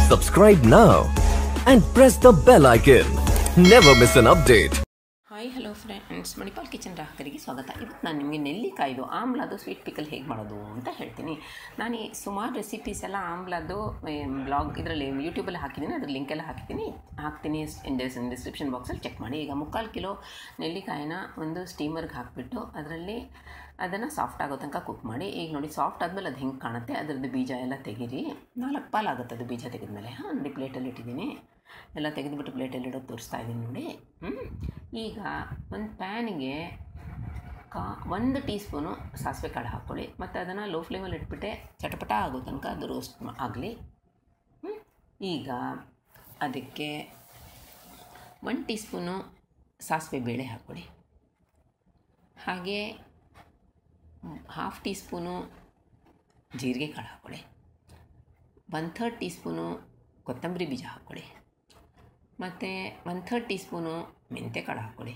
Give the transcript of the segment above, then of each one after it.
Subscribe now and press the bell icon. Never miss an update. Hi hello friends Manipal kitchen ಗ್ರಾಹಕರಿಗೆ ಸ್ವಾಗತ ಇವತ್ತು ನಾನು ನಿಮಗೆ ನೆಲ್ಲಿಕಾಯ್ದು ಆಮ್ಲದ್ದು ಸ್ವೀಟ್ ಪಿಕಲ್ ಹೇಗೆ ಮಾಡೋದು ಅಂತ ಹೇಳ್ತೀನಿ ನಾನು ಈ ಸುಮಾರು ರೆಸಿಪೀಸ್ ಎಲ್ಲ ಆಮ್ಲದ್ದು ಬ್ಲಾಗ್ ಇದರಲ್ಲಿ ಯೂಟ್ಯೂಬಲ್ಲಿ ಹಾಕಿದ್ದೀನಿ ಅದ್ರ ಲಿಂಕ್ ಎಲ್ಲ ಹಾಕಿದ್ದೀನಿ ಹಾಕ್ತೀನಿ ಡಿಸ್ಕ್ರಿಪ್ಷನ್ ಬಾಕ್ಸಲ್ಲಿ ಚೆಕ್ ಮಾಡಿ ಈಗ ಮುಕ್ಕಾಲು ಕಿಲೋ ನೆಲ್ಲಿಕಾಯಿನ ಒಂದು ಸ್ಟೀಮರ್ಗೆ ಹಾಕಿಬಿಟ್ಟು ಅದರಲ್ಲಿ ಅದನ್ನು ಸಾಫ್ಟ್ ಆಗೋ ತನಕ ಕುಕ್ ಮಾಡಿ ಈಗ ನೋಡಿ ಸಾಫ್ಟ್ ಆದಮೇಲೆ ಅದು ಹೆಂಗೆ ಕಾಣುತ್ತೆ ಅದರದ್ದು ಬೀಜ ಎಲ್ಲ ತೆಗೀರಿ ನಾಲ್ಕು ಪಾಲು ಆಗುತ್ತೆ ಅದು ಬೀಜ ತೆಗೆದ್ಮೇಲೆ ಹಾಂ ನೋಡಿ ಪ್ಲೇಟಲ್ಲಿ ಇಟ್ಟಿದ್ದೀನಿ ಎಲ್ಲ ತೆಗೆದುಬಿಟ್ಟು ಪ್ಲೇಟಲ್ಲಿ ಇಡೋದು ತೋರಿಸ್ತಾ ಇದ್ದೀನಿ ನೋಡಿ ಹ್ಮ್? ಈಗ ಒಂದು ಪ್ಯಾನಿಗೆ ಕಾ ಒಂದು ಟೀ ಸ್ಪೂನು ಸಾಸಿವೆ ಕಾಳು ಹಾಕ್ಕೊಳ್ಳಿ ಮತ್ತು ಅದನ್ನು ಲೋ ಫ್ಲೇಮಲ್ಲಿ ಇಟ್ಬಿಟ್ಟೆ ಚಟಪಟ ಆಗೋ ತನಕ ಅದು ರೋಸ್ಟ್ ಆಗಲಿ ಈಗ ಅದಕ್ಕೆ ಒನ್ ಟೀ ಸ್ಪೂನು ಸಾಸಿವೆ ಬೇಳೆ ಹಾಕ್ಕೊಳ್ಳಿ ಹಾಗೆ ಹಾಫ್ ಟೀ ಸ್ಪೂನು ಜೀರಿಗೆ ಕಾಳು ಹಾಕ್ಕೊಳ್ಳಿ ಒನ್ ಥರ್ಡ್ ಟೀ ಸ್ಪೂನು ಕೊತ್ತಂಬರಿ ಬೀಜ ಹಾಕ್ಕೊಳ್ಳಿ ಮತ್ತು ಒನ್ ಥರ್ಡ್ ಟೀ ಸ್ಪೂನು ಮೆಂತ್ಯ ಕಾಳು ಹಾಕ್ಕೊಳ್ಳಿ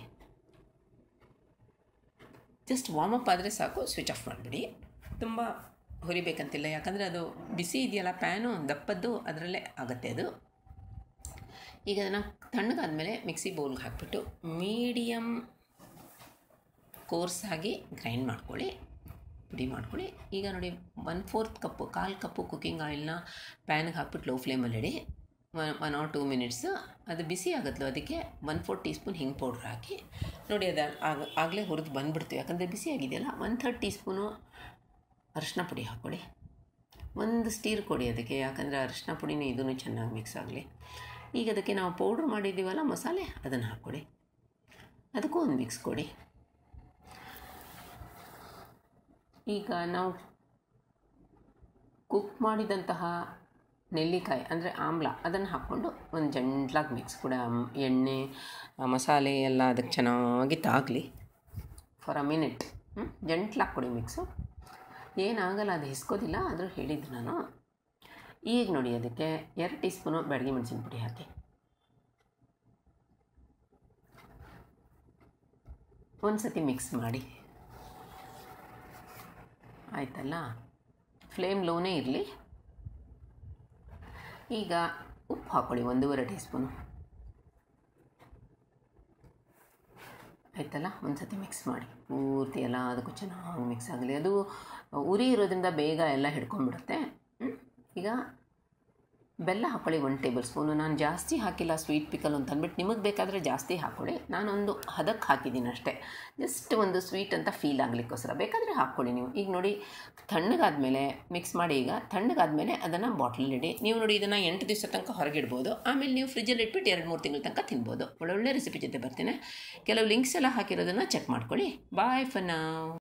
ಜಸ್ಟ್ ವಾರ್ಮಪ್ ಆದರೆ ಸಾಕು ಸ್ವಿಚ್ ಆಫ್ ಮಾಡಿಬಿಡಿ ತುಂಬ ಹುರಿಬೇಕಂತಿಲ್ಲ ಯಾಕಂದರೆ ಅದು ಬಿಸಿ ಇದೆಯಲ್ಲ ಪ್ಯಾನು ದಪ್ಪದ್ದು ಅದರಲ್ಲೇ ಆಗುತ್ತೆ ಅದು ಈಗ ಅದನ್ನು ತಣ್ಣಗಾದ್ಮೇಲೆ ಮಿಕ್ಸಿ ಬೌಲ್ಗೆ ಹಾಕ್ಬಿಟ್ಟು ಮೀಡಿಯಮ್ ಕೋರ್ಸ್ ಆಗಿ ಗ್ರೈಂಡ್ ಮಾಡ್ಕೊಳ್ಳಿ ಪುಡಿ ಮಾಡ್ಕೊಳ್ಳಿ ಈಗ ನೋಡಿ ಒನ್ ಫೋರ್ತ್ ಕಪ್ಪು ಕಾಲು ಕಪ್ಪು ಕುಕ್ಕಿಂಗ್ ಆಯಿಲ್ನ ಪ್ಯಾನ್ಗೆ ಹಾಕ್ಬಿಟ್ಟು ಲೋ ಫ್ಲೇಮಲ್ಲಿ ಇಡಿ ಒನ್ ಆರ್ ಟೂ ಮಿನಿಟ್ಸ್ ಅದು ಬಿಸಿ ಆಗುತ್ತಲ್ಲ ಅದಕ್ಕೆ ಒನ್ ಫೋರ್ ಟೀ ಸ್ಪೂನ್ ಹಿಂಗೆ ಪೌಡ್ರ್ ಹಾಕಿ ನೋಡಿ ಅದು ಆಗ ಆಗಲೇ ಹುರಿದು ಬಂದುಬಿಡ್ತೀವಿ ಯಾಕಂದರೆ ಬಿಸಿ ಆಗಿದೆಯಲ್ಲ ಒನ್ ಥರ್ಡ್ ಟೀ ಸ್ಪೂನು ಅರಿಶಿನ ಪುಡಿ ಹಾಕ್ಕೊಳ್ಳಿ ಒಂದು ಸ್ಟೀರ್ ಕೊಡಿ ಅದಕ್ಕೆ ಯಾಕಂದರೆ ಅರಿಶಿನ ಪುಡಿನೂ ಇದೂ ಚೆನ್ನಾಗಿ ಮಿಕ್ಸ್ ಆಗಲಿ ಈಗ ಅದಕ್ಕೆ ನಾವು ಪೌಡ್ರ್ ಮಾಡಿದ್ದೀವಲ್ಲ ಮಸಾಲೆ ಅದನ್ನು ಹಾಕ್ಕೊಡಿ ಅದಕ್ಕೂ ಒಂದು ಮಿಕ್ಸ್ ಕೊಡಿ ಈಗ ನಾವು ಕುಕ್ ಮಾಡಿದಂತಹ ನೆಲ್ಲಿಕಾಯಿ ಅಂದರೆ ಆಮ್ಲ ಅದನ್ನು ಹಾಕ್ಕೊಂಡು ಒಂದು ಜಂಟ್ಲಾಗಿ ಮಿಕ್ಸ್ ಕೂಡ ಎಣ್ಣೆ ಆ ಮಸಾಲೆ ಎಲ್ಲ ಅದಕ್ಕೆ ಚೆನ್ನಾಗಿ ತಾಗಲಿ ಫಾರ್ ಅ ಮಿನಿಟ್ ಜಂಟ್ಲಾಗಿ ಕೊಡಿ ಮಿಕ್ಸು ಏನಾಗಲ್ಲ ಅದು ಹಿಸ್ಕೋದಿಲ್ಲ ಆದರೂ ಹೇಳಿದ್ದು ನಾನು ಈಗ ನೋಡಿ ಅದಕ್ಕೆ ಎರಡು ಟೀ ಸ್ಪೂನು ಬೆಳಗ್ಗೆ ಮೆಣಸಿನ ಪುಡಿ ಹಾಕಿ ಒಂದು ಸತಿ ಮಿಕ್ಸ್ ಮಾಡಿ ಆಯ್ತಲ್ಲ ಫ್ಲೇಮ್ ಲೋನೇ ಇರಲಿ ಈಗ ಉಪ್ಪು ಹಾಕ್ಕೊಳ್ಳಿ ಒಂದೂವರೆ ಟೀ ಸ್ಪೂನು ಆಯ್ತಲ್ಲ ಒಂದು ಸತಿ ಮಿಕ್ಸ್ ಮಾಡಿ ಪೂರ್ತಿ ಎಲ್ಲ ಅದಕ್ಕೂ ಚೆನ್ನಾಗಿ ಮಿಕ್ಸ್ ಆಗಲಿ ಅದು ಉರಿ ಇರೋದ್ರಿಂದ ಬೇಗ ಎಲ್ಲ ಹಿಡ್ಕೊಂಡ್ಬಿಡುತ್ತೆ ಹ್ಮ್? ಈಗ ಬೆಲ್ಲ ಹಾಕ್ಕೊಳ್ಳಿ ಒಂದು ಟೇಬಲ್ ಸ್ಪೂನು ನಾನು ಜಾಸ್ತಿ ಹಾಕಿಲ್ಲ ಸ್ವೀಟ್ ಪಿಕಲ್ ಅಂತ ಅಂದ್ಬಿಟ್ಟು ನಿಮಗೆ ಬೇಕಾದರೆ ಜಾಸ್ತಿ ಹಾಕ್ಕೊಳ್ಳಿ ನಾನೊಂದು ಹದಕ್ಕೆ ಹಾಕಿದ್ದೀನಿ ಅಷ್ಟೇ ಜಸ್ಟ್ ಒಂದು ಸ್ವೀಟ್ ಅಂತ ಫೀಲ್ ಆಗಲಿಕ್ಕೋಸ್ಕರ ಬೇಕಾದರೆ ಹಾಕ್ಕೊಳ್ಳಿ ನೀವು ಈಗ ನೋಡಿ ತಣ್ಣಗಾದ್ಮೇಲೆ ಮಿಕ್ಸ್ ಮಾಡಿ ಈಗ ತಣ್ಣಗಾದ್ಮೇಲೆ ಅದನ್ನು ಬಾಟ್ಲಲ್ಲಿ ಇಡಿ ನೀವು ನೋಡಿ ಇದನ್ನು ಎಂಟು ದಿವಸ ತನಕ ಹೊರಗಿಡ್ಬೋದು ಆಮೇಲೆ ನೀವು ಫ್ರಿಜ್ಜಲ್ಲಿ ಇಟ್ಬಿಟ್ಟು ಎರಡು ಮೂರು ತಿಂಗಳ ತನಕ ತಿನ್ಬೋದು ಒಳ್ಳೊಳ್ಳೆ ರೆಸಿಪಿ ಜೊತೆ ಬರ್ತೀನಿ ಕೆಲವು ಲಿಂಕ್ಸ್ ಎಲ್ಲ ಹಾಕಿರೋದನ್ನು ಚೆಕ್ ಮಾಡ್ಕೊಳ್ಳಿ ಬಾಯ್ ಫರ್ ನಾವು